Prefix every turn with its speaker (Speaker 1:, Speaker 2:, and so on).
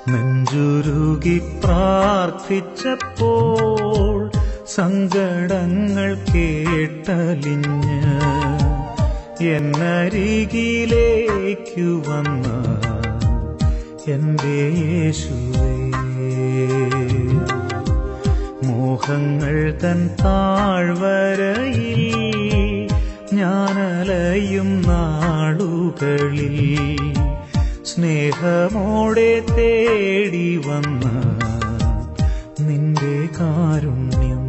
Speaker 1: നെഞ്ചുരുകി പ്രാർത്ഥിച്ചപ്പോൾ സങ്കടങ്ങൾ കേട്ടലിഞ്ഞ് എന്നരികിലേക്കു വന്ന എന്റെ യേശുവേ മോഹങ്ങൾ തൻ താഴ്വരയിൽ ഞാനലയും നാളുകളിൽ സ്നേഹമോടെ തേടി വന്ന നിന്റെ കാരുണ്യം